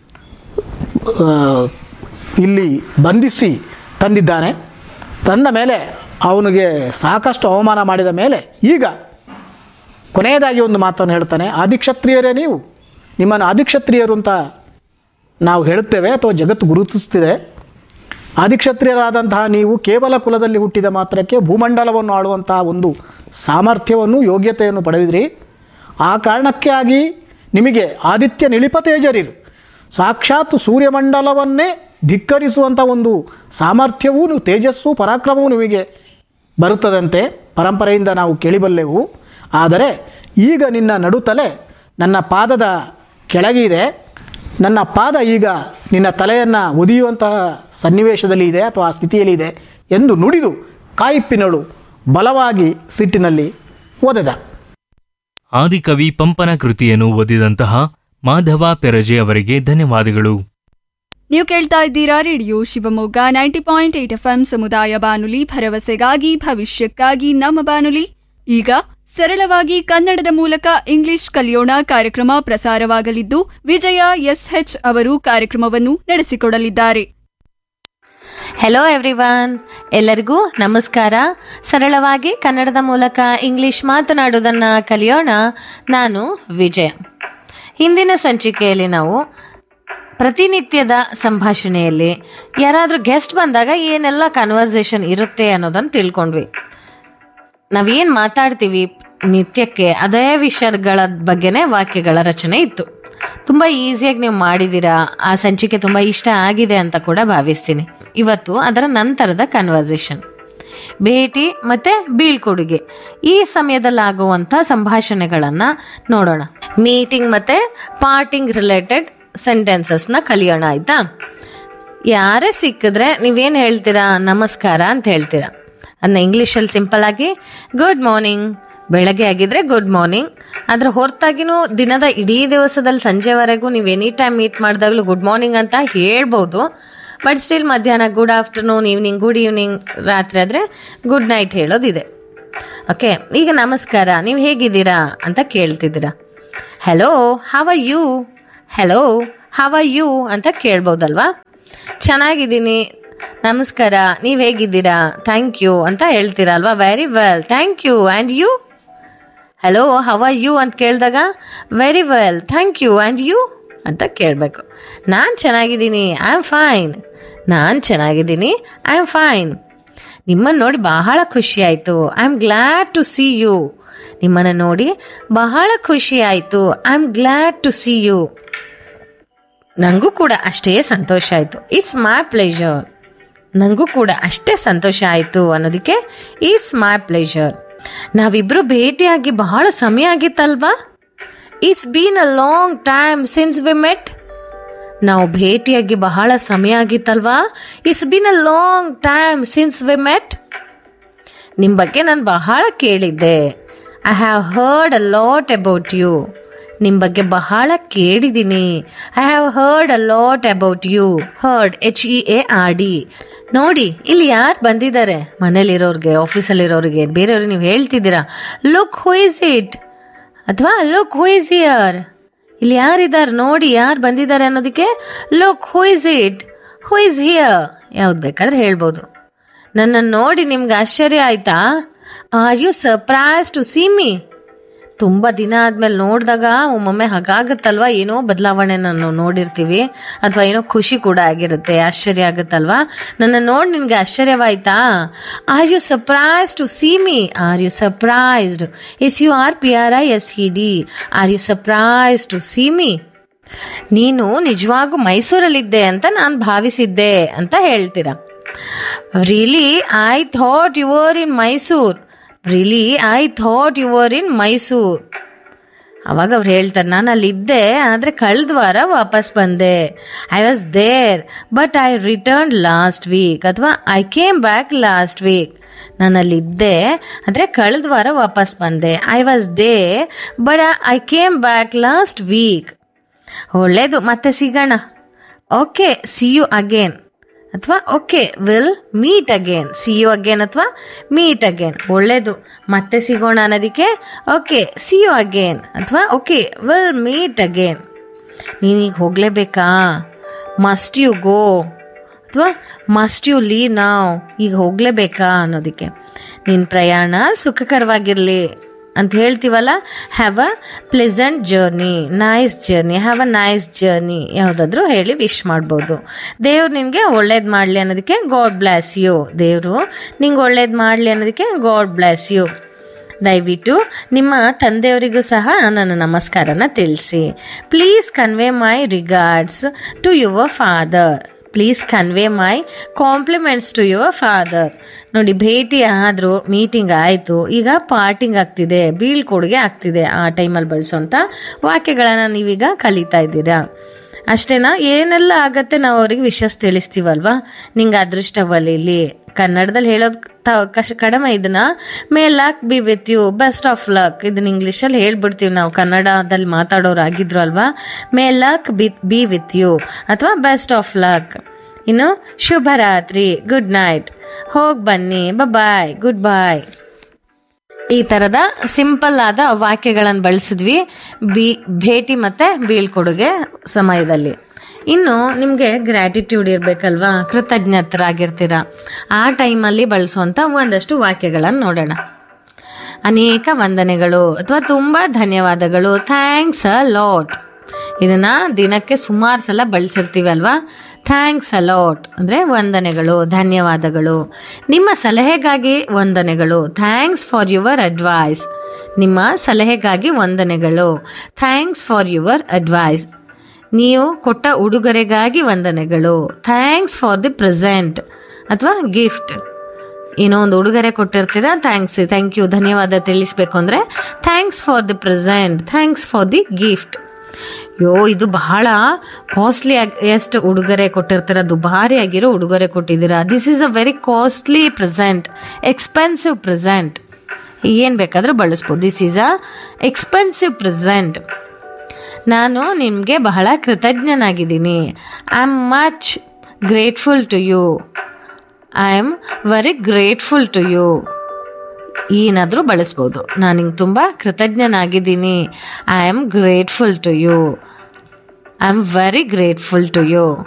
ಆ, ಇಲ್ಲಿ ಬಂಧಿಸಿ ತಂದಿದ್ದಾನೆ ತಂದ ಮೇಲೆ ಅವನಿಗೆ ಸಾಕಷ್ಟು ಅವಮಾನ ಮಾಡಿದ ಮೇಲೆ ಈಗ ಕೊನೆಯದಾಗಿ ಒಂದು ಮಾತನ್ನು ಹೇಳ್ತಾನೆ ಆದಿಕ್ಷತ್ರಿಯರೇ ನೀವು ನಿಮ್ಮನ್ನು ಆದಿಕ್ಷತ್ರಿಯರು ಅಂತ ನಾವು ಹೇಳುತ್ತೇವೆ ಅಥವಾ ಜಗತ್ತು ಗುರುತಿಸ್ತಿದೆ ಆದಿಕ್ಷತ್ರಿಯರಾದಂತಹ ನೀವು ಕೇವಲ ಕುಲದಲ್ಲಿ ಹುಟ್ಟಿದ ಮಾತ್ರಕ್ಕೆ ಭೂಮಂಡಲವನ್ನು ಆಳುವಂತಹ ಒಂದು ಸಾಮರ್ಥ್ಯವನ್ನು ಯೋಗ್ಯತೆಯನ್ನು ಪಡೆದಿದ್ರಿ ಆ ಕಾರಣಕ್ಕೆ ಆಗಿ ನಿಮಗೆ ಆದಿತ್ಯ ನಿಳಿಪ ತೇಜರಿರು ಸಾಕ್ಷಾತ್ ಸೂರ್ಯಮಂಡಲವನ್ನೇ ಧಿಕ್ಕರಿಸುವಂಥ ಒಂದು ಸಾಮರ್ಥ್ಯವೂ ನೀವು ತೇಜಸ್ಸು ಪರಾಕ್ರಮವೂ ನಿಮಗೆ ಬರುತ್ತದಂತೆ ಪರಂಪರೆಯಿಂದ ನಾವು ಕೇಳಿಬಲ್ಲೆವು ಆದರೆ ಈಗ ನಿನ್ನ ನಡುತಲೆ ನನ್ನ ಪಾದದ ಕೆಳಗಿದೆ ನನ್ನ ಪಾದ ಈಗ ನಿನ್ನ ತಲೆಯನ್ನು ಒದಿಯುವಂತಹ ಸನ್ನಿವೇಶದಲ್ಲಿ ಇದೆ ಅಥವಾ ಆ ಸ್ಥಿತಿಯಲ್ಲಿ ಇದೆ ಎಂದು ನುಡಿದು ಕಾಯಿಪ್ಪಿನಳು ಬಲವಾಗಿ ಸಿಟ್ಟಿನಲ್ಲಿ ಒದೆದ ಆದಿಕವಿ ಪಂಪನ ಕೃತಿಯನ್ನು ಓದಿದಂತಹ ಮಾಧವ ಪೆರಜೆ ಅವರಿಗೆ ಧನ್ಯವಾದಗಳು ನೀವು ಕೇಳ್ತಾ ಇದ್ದೀರಾ radio Shivamogga ninety point eight F M ಸಮುದಾಯ ಬಾನುಲಿ ಭರವಸೆಗಾಗಿ ಭವಿಷ್ಯಕ್ಕಾಗಿ ನಮ್ಮ ಬಾನುಲಿ ಈಗ ಸರಳವಾಗಿ ಕನ್ನಡದ ಮೂಲಕ ಇಂಗ್ಲಿಷ್ ಕಲಿಯೋಣ ಕಾರ್ಯಕ್ರಮ ಪ್ರಸಾರವಾಗಲಿದ್ದು ವಿಜಯ ಎಸ್ಎಚ್ ಅವರು ಕಾರ್ಯಕ್ರಮವನ್ನು ನಡೆಸಿಕೊಡಲಿದ್ದಾರೆ ಹೆಲೋ ಎವ್ರಿವನ್ ಎಲ್ಲರಿಗೂ ನಮಸ್ಕಾರ ಸರಳವಾಗಿ ಕನ್ನಡದ ಮೂಲಕ ಇಂಗ್ಲಿಷ್ ಮಾತನಾಡುವುದನ್ನು ಕಲಿಯೋಣ ನಾನು ವಿಜಯ ಹಿಂದಿನ ಸಂಚಿಕೆಯಲ್ಲಿ ನಾವು ಪ್ರತಿನಿತ್ಯದ ಸಂಭಾಷಣೆಯಲ್ಲಿ ಯಾರಾದರೂ ಗೆಸ್ಟ್ ಬಂದಾಗ ಏನೆಲ್ಲ ಕನ್ವರ್ಸೇಷನ್ ಇರುತ್ತೆ ಅನ್ನೋದನ್ನು ತಿಳ್ಕೊಂಡ್ವಿ ನಾವೇನು ಮಾತಾಡ್ತೀವಿ ನಿತ್ಯಕ್ಕೆ ಅದೇ ವಿಷಯಗಳ ಬಗ್ಗೆನೇ ವಾಕ್ಯಗಳ ರಚನೆ ಇತ್ತು ತುಂಬ ಈಸಿಯಾಗಿ ನೀವು ಮಾಡಿದ್ದೀರಾ ಆ ಸಂಚಿಕೆ ತುಂಬ ಇಷ್ಟ ಆಗಿದೆ ಅಂತ ಕೂಡ ಭಾವಿಸ್ತೀನಿ ಇವತ್ತು ಅದರ ನಂತರದ ಕನ್ವರ್ಸೇಷನ್ ಭೇಟಿ ಮತ್ತು ಬೀಳ್ಕೊಡುಗೆ ಈ ಸಮಯದಲ್ಲಿ ಆಗುವಂಥ ಸಂಭಾಷಣೆಗಳನ್ನು ನೋಡೋಣ ಮೀಟಿಂಗ್ ಮತ್ತು ಪಾರ್ಟಿಂಗ್ ರಿಲೇಟೆಡ್ ಸೆಂಟೆನ್ಸಸ್ನ ಕಲಿಯೋಣ ಆಯಿತಾ ಯಾರೇ ಸಿಕ್ಕಿದ್ರೆ ನೀವೇನು ಹೇಳ್ತೀರಾ ನಮಸ್ಕಾರ ಅಂತ ಹೇಳ್ತೀರಾ ಅದನ್ನ ಇಂಗ್ಲೀಷಲ್ಲಿ ಸಿಂಪಲ್ ಆಗಿ ಗುಡ್ ಮಾರ್ನಿಂಗ್ ಬೆಳಗ್ಗೆ ಆಗಿದ್ರೆ ಗುಡ್ ಮಾರ್ನಿಂಗ್ ಅದ್ರ ಹೊರತಾಗಿನೂ ದಿನದ ಇಡೀ ದಿವಸದಲ್ಲಿ ಸಂಜೆವರೆಗೂ ನೀವು ಎನಿ ಟೈಮ್ ಮೀಟ್ ಮಾಡಿದಾಗಲೂ ಗುಡ್ ಮಾರ್ನಿಂಗ್ ಅಂತ ಹೇಳ್ಬೋದು ಬಟ್ ಸ್ಟಿಲ್ ಮಧ್ಯಾಹ್ನ good afternoon evening good evening ರಾತ್ರಿ ಆದರೆ ಗುಡ್ ನೈಟ್ ಹೇಳೋದಿದೆ ಓಕೆ ಈಗ ನಮಸ್ಕಾರ ನೀವು ಹೇಗಿದ್ದೀರಾ ಅಂತ ಕೇಳ್ತಿದ್ದೀರಾ hello how are you hello how are you ಅಂತ ಕೇಳ್ಬೋದಲ್ವಾ ಚೆನ್ನಾಗಿದ್ದೀನಿ ನಮಸ್ಕಾರ ನೀವು ಹೇಗಿದ್ದೀರಾ ಥ್ಯಾಂಕ್ ಯು ಅಂತ ಹೇಳ್ತೀರಾ ಅಲ್ವಾ very well thank you and you hello how are you ಅಂತ ಕೇಳಿದಾಗ very well thank you and you ಅಂತ ಕೇಳಬೇಕು ನಾನು ಚೆನ್ನಾಗಿದ್ದೀನಿ ಐ ಆಮ್ ಫೈನ್ ನಾನು ಚೆನ್ನಾಗಿದ್ದೀನಿ ಐ ಆಮ್ ಫೈನ್ ನಿಮ್ಮನ್ನು ನೋಡಿ ಬಹಳ ಖುಷಿ ಆಯಿತು I am glad to see you ನಿಮ್ಮನ್ನು ನೋಡಿ ಬಹಳ ಖುಷಿ ಆಯಿತು I am glad to see you ನನಗೂ ಕೂಡ ಅಷ್ಟೇ ಸಂತೋಷ ಆಯಿತು ಇಟ್ಸ್ ಮೈ ಪ್ಲೇಜರ್ ನನಗೂ ಕೂಡ ಅಷ್ಟೇ ಸಂತೋಷ ಆಯಿತು ಅನ್ನೋದಕ್ಕೆ ಇಟ್ಸ್ ಮೈ ಪ್ಲೇಜರ್ ನಾವಿಬ್ಬರು ಭೇಟಿಯಾಗಿ ಬಹಳ ಸಮಯ ಆಗಿತ್ತಲ್ವಾ it's been a long time since we met ನಾವು ಭೇಟಿಯಾಗಿ ಬಹಳ ಸಮಯ ಆಗಿತ್ತಲ್ವಾ it's been a long time since we met ನಿಮ್ಮ ಬಗ್ಗೆ ನಾನು ಬಹಳ ಕೇಳಿದ್ದೆ I have heard a lot about you ನಿಮ್ಮ ಬಗ್ಗೆ ಬಹಳ ಕೇಳಿದ್ದೀನಿ I have heard a lot about you heard H E A R D ನೋಡಿ ಇಲ್ಲಿ ಯಾರು ಬಂದಿದ್ದಾರೆ ಮನೇಲಿರೋರಿಗೆ ಆಫೀಸಲ್ಲಿರೋರಿಗೆ ಬೇರೆಯವ್ರಿಗೆ ನೀವು ಹೇಳ್ತಿದ್ದೀರಾ ಲುಕ್ ಹೂ ಇಸ್ ಇಟ್ ಅಥವಾ ಲುಕ್ ಹೂ ಇಸ್ ಇಯರ್ ಇಲ್ಲಿ ಯಾರಿದ್ದಾರೆ ನೋಡಿ ಯಾರು ಬಂದಿದ್ದಾರೆ ಅನ್ನೋದಕ್ಕೆ look who is it who is here ಯಾವ್ದು ಬೇಕಾದ್ರೆ ಹೇಳ್ಬೋದು ನನ್ನನ್ನು ನೋಡಿ ನಿಮ್ಗೆ ಆಶ್ಚರ್ಯ ಆಯ್ತಾ are you surprise to see me ತುಂಬ ದಿನ ಆದ್ಮೇಲೆ ನೋಡಿದಾಗ ಒಮ್ಮೊಮ್ಮೆ ಹಾಗಾಗತ್ತಲ್ವಾ ಏನೋ ಬದಲಾವಣೆ ನಾನು ನೋಡಿರ್ತೀವಿ ಅಥವಾ ಏನೋ ಖುಷಿ ಕೂಡ ಆಗಿರುತ್ತೆ ಆಶ್ಚರ್ಯ ಆಗುತ್ತಲ್ವಾ ನನ್ನ ನೋಡಿ ನಿನಗೆ ಆಶ್ಚರ್ಯವಾಯ್ತಾ are you surprise to see me are you surprised S U R P R I S E D are you surprise to see me ನೀನು ನಿಜವಾಗೂ ಮೈಸೂರಲ್ಲಿದ್ದೆ ಅಂತ ನಾನು ಭಾವಿಸಿದ್ದೆ ಅಂತ ಹೇಳ್ತೀರಾ really I thought you were in Mysore really I thought you were in Mysore ಅವಾಗ ಅವ್ರು ಹೇಳ್ತಾರೆ ನಾನು ಅಲ್ಲಿದ್ದೆ ಆದರೆ ಕಳೆದ ವಾರ ವಾಪಸ್ ಬಂದೆ I was there but I return last week ಅಥವಾ I came back last week ನಾನು ಅಲ್ಲಿದ್ದೆ ಆದರೆ ಕಳೆದ ವಾರ ವಾಪಸ್ ಬಂದೆ I was there but I came back last week ಒಳ್ಳೇದು ಮತ್ತೆ ಸಿಗೋಣ ಓಕೆ ಸಿ ಯು ಅಗೇನ್ ಅಥವಾ okay will meet again see you again ಅಥವಾ ಮೀಟ್ ಅಗೇನ್ ಒಳ್ಳೇದು ಮತ್ತೆ ಸಿಗೋಣ ಅನ್ನೋದಕ್ಕೆ ಓಕೆ ಸಿ ಯು ಅಗೇನ್ ಅಥವಾ ಓಕೆ ವಿಲ್ ಮೀಟ್ ಅಗೇನ್ ನೀನೀಗ ಹೋಗಲೇಬೇಕಾ ಮಸ್ಟ್ ಯು ಗೋ ಅಥವಾ ಮಸ್ಟ್ ಯು ಲೀವ್ ನಾವು ಈಗ ಹೋಗಲೇಬೇಕಾ ಅನ್ನೋದಕ್ಕೆ ನಿನ್ನ ಪ್ರಯಾಣ ಸುಖಕರವಾಗಿರಲಿ ಅಂತ ಹೇಳ್ತೀವಲ್ಲ have a pleasant journey nice journey have a nice journey ಯಾವುದಾದ್ರೂ ಹೇಳಿ ವಿಶ್ ಮಾಡ್ಬೋದು ದೇವ್ರು ನಿನಗೆ ಒಳ್ಳೇದು ಮಾಡಲಿ ಅನ್ನೋದಕ್ಕೆ ಗಾಡ್ ಬ್ಲಾಸ್ ಯು ದೇವರು ನಿಂಗೆ ಒಳ್ಳೇದು ಮಾಡಲಿ ಅನ್ನೋದಕ್ಕೆ ಗಾಡ್ ಬ್ಲಾಸ್ ಯು ದಯವಿಟ್ಟು ನಿಮ್ಮ ತಂದೆಯವರಿಗೂ ಸಹ ನನ್ನ ನಮಸ್ಕಾರನ ತಿಳಿಸಿ please convey my regards to your father please convey my compliments to your father ನೋಡಿ ಭೇಟಿ ಆದರೂ ಮೀಟಿಂಗ್ ಆಯಿತು ಈಗ ಪಾರ್ಟಿಂಗ್ ಆಗ್ತಿದೆ ಬೀಳ್ಕೊಡುಗೆ ಆಗ್ತಿದೆ ಆ ಟೈಮಲ್ಲಿ ಬಳಸೋಂಥ ವಾಕ್ಯಗಳನ್ನು ನೀವೀಗ ಕಲಿತಾ ಇದ್ದೀರಾ ಅಷ್ಟೇನಾ ಏನೆಲ್ಲ ಆಗತ್ತೆ ನಾವು ಅವ್ರಿಗೆ ವಿಷಸ್ ತಿಳಿಸ್ತೀವಲ್ವಾ ನಿಂಗೆ ಅದೃಷ್ಟ ಒಲಿಲಿ ಕನ್ನಡದಲ್ಲಿ ಹೇಳೋದು ತ ಕಷ್ಟ ಕಡಿಮೆ ಇದನ್ನ may luck be with you best of luck ಇದನ್ನ ಇಂಗ್ಲೀಷಲ್ಲಿ ಹೇಳ್ಬಿಡ್ತೀವಿ ನಾವು ಕನ್ನಡದಲ್ಲಿ ಮಾತಾಡೋರು ಆಗಿದ್ರು ಅಲ್ವಾ may luck be be with you ಅಥವಾ ಬೆಸ್ಟ್ ಆಫ್ ಲಕ್ ಇನ್ನು ಶುಭರಾತ್ರಿ ಗುಡ್ ನೈಟ್ ಹೋಗಿ ಬನ್ನಿ ಬಾಯ್ ಗುಡ್ ಬಾಯ್ ಈ ಥರದ ಸಿಂಪಲ್ ಆದ ವಾಕ್ಯಗಳನ್ನು ಬಳಸಿದ್ವಿ ಬಿ ಭೇಟಿ ಮತ್ತು ಬೀಳ್ಕೊಡುಗೆ ಸಮಯದಲ್ಲಿ ಇನ್ನು ನಿಮಗೆ ಗ್ರ್ಯಾಟಿಟ್ಯೂಡ್ ಇರಬೇಕಲ್ವಾ ಕೃತಜ್ಞತರಾಗಿರ್ತೀರ ಆ ಟೈಮಲ್ಲಿ ಬಳಸುವಂಥ ಒಂದಷ್ಟು ವಾಕ್ಯಗಳನ್ನು ನೋಡೋಣ ಅನೇಕ ವಂದನೆಗಳು ಅಥವಾ ತುಂಬ ಧನ್ಯವಾದಗಳು ಥ್ಯಾಂಕ್ಸ್ ಅ ಲಾಟ್ ಇದನ್ನು ದಿನಕ್ಕೆ ಸುಮಾರು ಸಲ ಬಳಸಿರ್ತೀವಿ ಅಲ್ವಾ ಥ್ಯಾಂಕ್ಸ್ ಅಲಾಟ್ ಅಂದರೆ ವಂದನೆಗಳು ಧನ್ಯವಾದಗಳು ನಿಮ್ಮ ಸಲಹೆಗಾಗಿ ವಂದನೆಗಳು ಥ್ಯಾಂಕ್ಸ್ ಫಾರ್ ಯುವರ್ ಅಡ್ವೈಸ್ ನಿಮ್ಮ ಸಲಹೆಗಾಗಿ ವಂದನೆಗಳು ಥ್ಯಾಂಕ್ಸ್ ಫಾರ್ ಯುವರ್ ಅಡ್ವೈಸ್ ನೀವು ಕೊಟ್ಟ ಉಡುಗೊರೆಗಾಗಿ ವಂದನೆಗಳು ಥ್ಯಾಂಕ್ಸ್ ಫಾರ್ ದಿ ಪ್ರೆಸೆಂಟ್ ಅಥವಾ ಗಿಫ್ಟ್ ಏನೋ ಒಂದು ಉಡುಗೊರೆ ಕೊಟ್ಟಿರ್ತೀರಾ ಥ್ಯಾಂಕ್ಸ್ ಥ್ಯಾಂಕ್ ಯು ಧನ್ಯವಾದ ತಿಳಿಸ್ಬೇಕು ಅಂದರೆ thanks for the present thanks for the gift ಯೋ ಇದು ಬಹಳ ಕಾಸ್ಟ್ಲಿ ಎಷ್ಟು ಉಡುಗೊರೆ ಕೊಟ್ಟಿರ್ತೀರ ದುಬಾರಿ ಆಗಿರೋ ಉಡುಗೊರೆ ಕೊಟ್ಟಿದ್ದೀರಾ this is a very costly present expensive present ಏನು ಬೇಕಾದರೂ ಬಳಸ್ಬೋದು this is a expensive present ನಾನು ನಿಮಗೆ ಬಹಳ ಕೃತಜ್ಞನಾಗಿದ್ದೀನಿ I am much grateful to you I am very grateful to you ಏನಾದರೂ ಬಳಸ್ಬೋದು ನಾನು ನಿಂಗೆ ತುಂಬ ಕೃತಜ್ಞನಾಗಿದ್ದೀನಿ I am grateful to you I am very grateful to you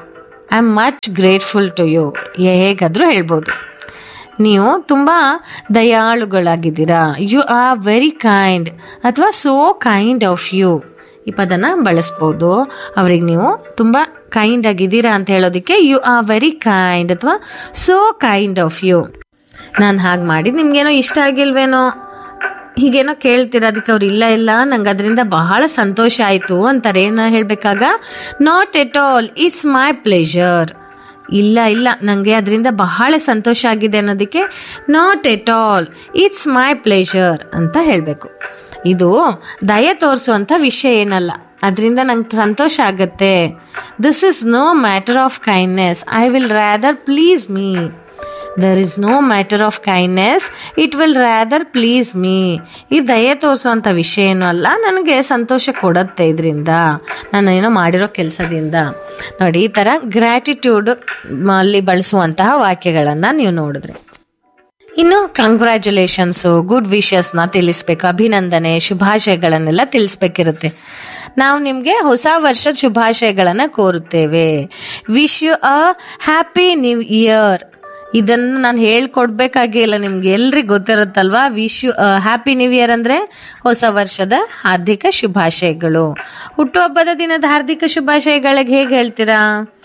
I am much grateful to you ಹೇಗಾದರೂ ಹೇಳ್ಬೋದು ನೀವು ತುಂಬ ದಯಾಳುಗಳಾಗಿದ್ದೀರಾ ಯು ಆರ್ ವೆರಿ ಕೈಂಡ್ ಅಥವಾ ಸೋ ಕೈಂಡ್ ಆಫ್ ಯು ಈ ಪದನ ಬಳಸ್ಬೋದು ಅವ್ರಿಗೆ ನೀವು ತುಂಬ ಕೈಂಡ್ ಆಗಿದ್ದೀರಾ ಅಂತ ಹೇಳೋದಕ್ಕೆ ಯು ಆರ್ ವೆರಿ ಕೈಂಡ್ ಅಥವಾ ಸೋ ಕೈಂಡ್ ಆಫ್ ಯು ನಾನು ಹಾಗೆ ಮಾಡಿದ್ದು ನಿಮ್ಗೇನೋ ಇಷ್ಟ ಆಗಿಲ್ವೇನೋ ಹೀಗೇನೋ ಕೇಳ್ತೀರ ಅದಕ್ಕೆ ಅವ್ರು ಇಲ್ಲ ಇಲ್ಲ ನಂಗೆ ಅದರಿಂದ ಬಹಳ ಸಂತೋಷ ಆಯಿತು ಅಂತಾರೆ ಏನೋ ಹೇಳಬೇಕಾಗ not at all it's my pleasure ಇಲ್ಲ ಇಲ್ಲ ನನಗೆ ಅದರಿಂದ ಬಹಳ ಸಂತೋಷ ಆಗಿದೆ ಅನ್ನೋದಕ್ಕೆ not at all it's my pleasure ಅಂತ ಹೇಳಬೇಕು ಇದು ದಯೆ ತೋರಿಸುವಂಥ ವಿಷಯ ಏನಲ್ಲ ಅದರಿಂದ ನಂಗೆ ಸಂತೋಷ ಆಗತ್ತೆ this is no matter of kindness I will rather please me there is no matter of kindness it will rather please me ಈ ದಯೆ ತೋರಿಸುವಂಥ ವಿಷಯ ಏನೂ ಅಲ್ಲ ನನಗೆ ಸಂತೋಷ ಕೊಡುತ್ತೆ ಇದರಿಂದ ನಾನು ಏನೋ ಮಾಡಿರೋ ಕೆಲಸದಿಂದ ನೋಡಿ ಈ ಥರ ಗ್ರ್ಯಾಟಿಟ್ಯೂಡ್ ಅಲ್ಲಿ ಬಳಸುವಂತಹ ವಾಕ್ಯಗಳನ್ನು ನೀವು ನೋಡಿದ್ರಿ ಇನ್ನು ಕಂಗ್ರ್ಯಾಚುಲೇಷನ್ಸು ಗುಡ್ ವಿಶಸ್ನ ತಿಳಿಸ್ಬೇಕು ಅಭಿನಂದನೆ ಶುಭಾಶಯಗಳನ್ನೆಲ್ಲ ತಿಳಿಸ್ಬೇಕಿರುತ್ತೆ ನಾವು ನಿಮಗೆ ಹೊಸ ವರ್ಷದ ಶುಭಾಶಯಗಳನ್ನು ಕೋರುತ್ತೇವೆ wish you a happy new year ಇದನ್ನು ನಾನು ಹೇಳ್ಕೊಡ್ಬೇಕಾಗಿಲ್ಲ ನಿಮ್ಗೆ ಎಲ್ರಿಗೂ ಗೊತ್ತಿರುತ್ತಲ್ವಾ wish you happy new year ಅಂದರೆ ಹೊಸ ವರ್ಷದ ಹಾರ್ದಿಕ ಶುಭಾಶಯಗಳು ಹುಟ್ಟುಹಬ್ಬದ ದಿನದ ಹಾರ್ದಿಕ ಶುಭಾಶಯಗಳಿಗೆ ಹೇಗೆ ಹೇಳ್ತೀರಾ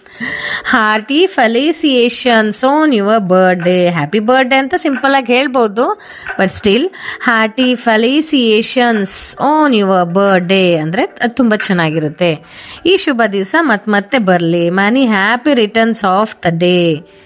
hearty felicitations on your birthday happy birthday ಅಂತ ಸಿಂಪಲ್ ಆಗಿ ಹೇಳ್ಬೋದು but still hearty felicitations on your birthday ಅಂದರೆ ಅದು ತುಂಬ ಚೆನ್ನಾಗಿರುತ್ತೆ ಈ ಶುಭ ದಿವಸ ಮತ್ತೆ ಮತ್ತೆ ಬರಲಿ many happy returns of the day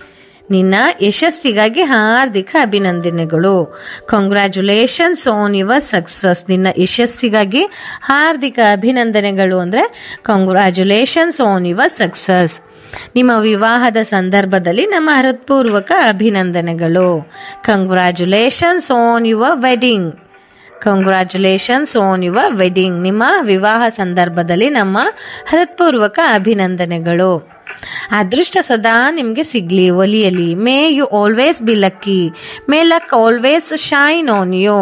ನಿನ್ನ ಯಶಸ್ಸಿಗಾಗಿ ಹಾರ್ದಿಕ ಅಭಿನಂದನೆಗಳು ಕಂಗ್ರ್ಯಾಚುಲೇಷನ್ಸ್ ಆನ್ ಯುವರ್ ಸಕ್ಸಸ್ ನಿನ್ನ ಯಶಸ್ಸಿಗಾಗಿ ಹಾರ್ದಿಕ ಅಭಿನಂದನೆಗಳು ಅಂದರೆ ಕಂಗ್ರ್ಯಾಚುಲೇಷನ್ಸ್ ಆನ್ ಯುವರ್ ಸಕ್ಸಸ್ ನಿಮ್ಮ ವಿವಾಹದ ಸಂದರ್ಭದಲ್ಲಿ ನಮ್ಮ ಹೃತ್ಪೂರ್ವಕ ಅಭಿನಂದನೆಗಳು congratulations on your wedding congratulations on your wedding ನಿಮ್ಮ ವಿವಾಹ ಸಂದರ್ಭದಲ್ಲಿ ನಮ್ಮ ಹೃತ್ಪೂರ್ವಕ ಅಭಿನಂದನೆಗಳು ಅದೃಷ್ಟ ಸದಾ ನಿಮಗೆ ಸಿಗ್ಲಿ ಒಲಿಯಲಿ may you always be lucky may luck always shine on you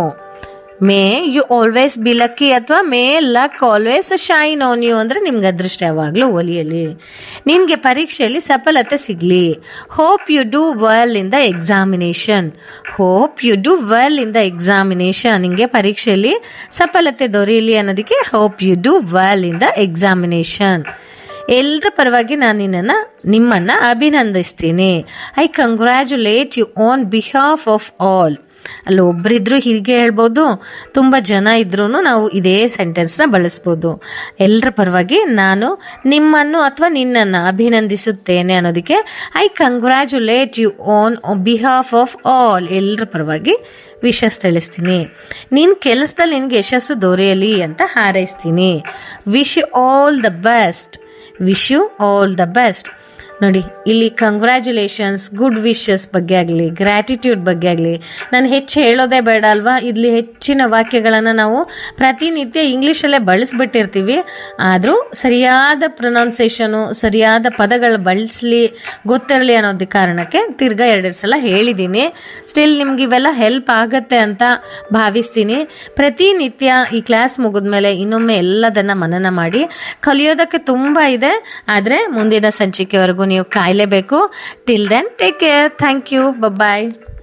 may you always be lucky ಅಥವಾ may luck always shine on you ಅಂದರೆ ನಿಮ್ಗೆ ಅದೃಷ್ಟ ಯಾವಾಗಲೂ ಒಲಿಯಲಿ ನಿನಗೆ ಪರೀಕ್ಷೆಯಲ್ಲಿ ಸಫಲತೆ ಸಿಗಲಿ hope you do well in the examination hope you do well in the examination ನಿಮಗೆ ಪರೀಕ್ಷೆಯಲ್ಲಿ ಸಫಲತೆ ದೊರೆಯಲಿ ಅನ್ನೋದಕ್ಕೆ hope you do well in the examination ಎಲ್ಲರ ಪರವಾಗಿ ನಾನು ನಿನ್ನನ್ನು ನಿಮ್ಮನ್ನು ಅಭಿನಂದಿಸ್ತೀನಿ I congratulate you on behalf of all ಅಲ್ಲಿ ಒಬ್ಬರಿದ್ರು ಹೀಗೆ ಹೇಳ್ಬೋದು ತುಂಬ ಜನ ಇದ್ರೂ ನಾವು ಇದೇ ಸೆಂಟೆನ್ಸ್ನ ಬಳಸ್ಬೋದು ಎಲ್ಲರ ಪರವಾಗಿ ನಾನು ನಿಮ್ಮನ್ನು ಅಥವಾ ನಿನ್ನನ್ನು ಅಭಿನಂದಿಸುತ್ತೇನೆ ಅನ್ನೋದಕ್ಕೆ I congratulate you on behalf of all ಎಲ್ಲರ ಪರವಾಗಿ ವಿಶಸ್ ತಿಳಿಸ್ತೀನಿ ನಿನ್ನ ಕೆಲಸದಲ್ಲಿ ನಿನಗೆ ಯಶಸ್ಸು ದೊರೆಯಲಿ ಅಂತ ಹಾರೈಸ್ತೀನಿ wish you all the best wish you all the best ನೋಡಿ ಇಲ್ಲಿ ಕಂಗ್ರ್ಯಾಚುಲೇಷನ್ಸ್ ಗುಡ್ ವಿಶಸ್ ಬಗ್ಗೆ ಆಗಲಿ ಗ್ರ್ಯಾಟಿಟ್ಯೂಡ್ ಬಗ್ಗೆ ಆಗಲಿ ನಾನು ಹೆಚ್ಚು ಹೇಳೋದೇ ಬೇಡ ಅಲ್ವಾ ಇಲ್ಲಿ ಹೆಚ್ಚಿನ ವಾಕ್ಯಗಳನ್ನು ನಾವು ಪ್ರತಿನಿತ್ಯ ಇಂಗ್ಲೀಷಲ್ಲೇ ಬಳಸ್ಬಿಟ್ಟಿರ್ತೀವಿ ಆದರೂ ಸರಿಯಾದ ಪ್ರೊನೌನ್ಸೇಷನು ಸರಿಯಾದ ಪದಗಳು ಬಳಸಲಿ ಗೊತ್ತಿರಲಿ ಅನ್ನೋದು ಕಾರಣಕ್ಕೆ ತಿರ್ಗಾ ಎರಡೆರಡು ಸಲ ಹೇಳಿದ್ದೀನಿ ಸ್ಟಿಲ್ ನಿಮ್ಗೆ ಇವೆಲ್ಲ ಹೆಲ್ಪ್ ಆಗತ್ತೆ ಅಂತ ಭಾವಿಸ್ತೀನಿ ಪ್ರತಿನಿತ್ಯ ಈ ಕ್ಲಾಸ್ ಮುಗಿದ್ಮೇಲೆ ಇನ್ನೊಮ್ಮೆ ಎಲ್ಲದನ್ನ ಮನನ ಮಾಡಿ ಕಲಿಯೋದಕ್ಕೆ ತುಂಬ ಇದೆ ಆದರೆ ಮುಂದಿನ ಸಂಚಿಕೆವರೆಗೂ ನೀವು ಕಾಯಲೇಬೇಕು till then take care thank you bye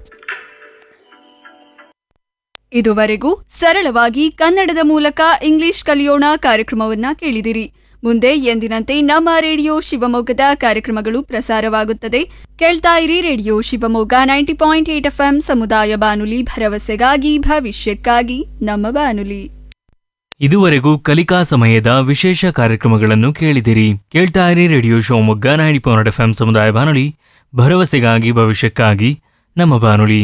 ಇದುವರೆಗೂ ಸರಳವಾಗಿ ಕನ್ನಡದ ಮೂಲಕ ಇಂಗ್ಲಿಷ್ ಕಲಿಯೋಣ ಕಾರ್ಯಕ್ರಮವನ್ನ ಕೇಳಿದಿರಿ ಮುಂದೆ ಎಂದಿನಂತೆ ನಮ್ಮ ರೇಡಿಯೋ ಶಿವಮೊಗ್ಗದ ಕಾರ್ಯಕ್ರಮಗಳು ಪ್ರಸಾರವಾಗುತ್ತದೆ ಕೇಳ್ತಾ ಇರಿ radio Shivamogga ninety point eight F ಸಮುದಾಯ ಬಾನುಲಿ ಭರವಸೆಗಾಗಿ ಭವಿಷ್ಯಕ್ಕಾಗಿ ನಮ್ಮ ಬಾನುಲಿ ಇದುವರೆಗೂ ಕಲಿಕಾ ಸಮಯದ ವಿಶೇಷ ಕಾರ್ಯಕ್ರಮಗಳನ್ನು ಕೇಳಿದಿರಿ ಕೇಳ್ತಾ ಇರಿ radio Shivamogga ninety point F ಸಮುದಾಯ ಬಾನುಲಿ ಭರವಸೆಗಾಗಿ ಭವಿಷ್ಯಕ್ಕಾಗಿ ನಮ್ಮ ಬಾನುಲಿ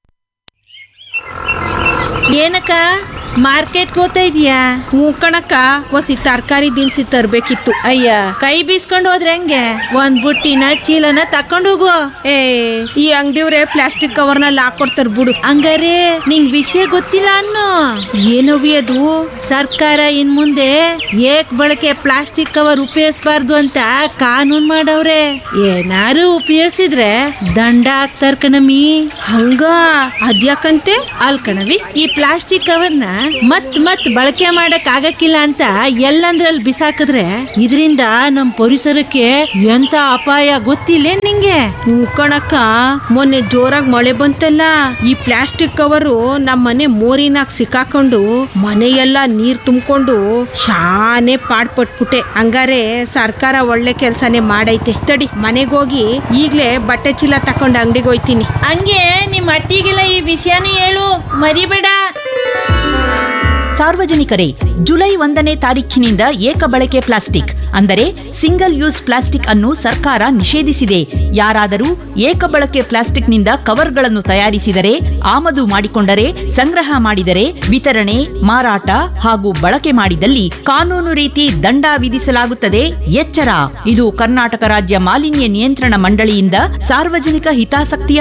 ಏನಕ್ಕ ಮಾರ್ಕೆಟ್ಗೆ ಹೋಗ್ತಾ ಇದೀಯಾ ಹ್ಞೂ ಕಣಕ್ಕ ಒಸಿ ತರಕಾರಿ ದಿನಸಿ ತರ್ಬೇಕಿತ್ತು ಅಯ್ಯ ಕೈ ಬೀಸ್ಕೊಂಡು ಹೋದ್ರೆ ಹೆಂಗೆ ಒಂದ್ ಬುಟ್ಟಿನ ಚೀಲನ ತಕೊಂಡು ಹೋಗು ಏ ಈ ಅಂಗಡಿಯವ್ರೆ ಪ್ಲಾಸ್ಟಿಕ್ ಕವರ್ನಲ್ಲಿ ಹಾಕೊಡ್ತಾರ ಬಿಡು ಹಂಗಾರೆ ನಿಂಗ್ ವಿಷಯ ಗೊತ್ತಿಲ್ಲ ಅನ್ನೋ ಏನವಿ ಅದು ಸರ್ಕಾರ ಇನ್ ಮುಂದೆ ಏಕ್ ಬಳಕೆ ಪ್ಲಾಸ್ಟಿಕ್ ಕವರ್ ಉಪಯೋಗಿಸಬಾರ್ದು ಅಂತ ಕಾನೂನ್ ಮಾಡವ್ರೆ ಏನಾರು ಉಪಯೋಗಿಸಿದ್ರೆ ದಂಡ ಹಾಕ್ತಾರ ಕಣಮಿ ಹಂಗ ಅದ್ಯಾಕಂತೆ ಅಲ್ ಕಣವಿ ಈ ಪ್ಲಾಸ್ಟಿಕ್ ಕವರ್ನ ಮತ್ ಮತ್ ಬಳಕೆ ಮಾಡಕ್ ಆಗಕ್ಕಿಲ್ಲ ಅಂತ ಎಲ್ಲಂದ್ರಲ್ಲಿ ಬಿಸಾಕಿದ್ರೆ ಇದರಿಂದ ನಮ್ ಪರಿಸರಕ್ಕೆ ಎಂತ ಅಪಾಯ ಗೊತ್ತಿಲ್ಲ ನಿಂಗೆ ಕಣಕ್ಕ ಮೊನ್ನೆ ಜೋರಾಗಿ ಮಳೆ ಬಂತಲ್ಲ ಈ ಪ್ಲಾಸ್ಟಿಕ್ ಕವರು ನಮ್ಮ ಮನೆ ಮೋರಿನಾಗ ಸಿಕ್ಕಾಕೊಂಡು ಮನೆಯೆಲ್ಲ ನೀರ್ ತುಂಬಿಕೊಂಡು ಶಾನೆ ಪಾಡ್ಪಟ್ಬಿಟ್ಟೆ ಹಂಗಾರೆ ಸರ್ಕಾರ ಒಳ್ಳೆ ಕೆಲ್ಸನೇ ಮಾಡೈತೆ ತಡಿ ಮನೆಗೋಗಿ ಈಗ್ಲೇ ಬಟ್ಟೆ ಚೀಲ ತಕೊಂಡು ಅಂಗಡಿಗೆ ಹೋಯ್ತೀನಿ ಹಂಗೆ ನಿಮ್ ಅಟ್ಟಿಗೆಲ್ಲ ಈ ವಿಷಯನೂ ಹೇಳು ಮರಿಬೇಡ ಸಾರ್ವಜನಿಕರೇ ಜುಲೈ ಒಂದನೇ ತಾರೀಖಿನಿಂದ ಏಕ ಬಳಕೆ ಪ್ಲಾಸ್ಟಿಕ್ ಅಂದರೆ ಸಿಂಗಲ್ ಯೂಸ್ ಪ್ಲಾಸ್ಟಿಕ್ ಅನ್ನು ಸರ್ಕಾರ ನಿಷೇಧಿಸಿದೆ ಯಾರಾದರೂ ಏಕ ಬಳಕೆ ಪ್ಲಾಸ್ಟಿಕ್ನಿಂದ ಕವರ್ಗಳನ್ನು ತಯಾರಿಸಿದರೆ ಆಮದು ಮಾಡಿಕೊಂಡರೆ ಸಂಗ್ರಹ ಮಾಡಿದರೆ ವಿತರಣೆ ಮಾರಾಟ ಹಾಗೂ ಬಳಕೆ ಮಾಡಿದಲ್ಲಿ ಕಾನೂನು ರೀತಿ ದಂಡ ವಿಧಿಸಲಾಗುತ್ತದೆ ಎಚ್ಚರ ಇದು ಕರ್ನಾಟಕ ರಾಜ್ಯ ಮಾಲಿನ್ಯ ನಿಯಂತ್ರಣ ಮಂಡಳಿಯಿಂದ ಸಾರ್ವಜನಿಕ ಹಿತಾಸಕ್ತಿಯ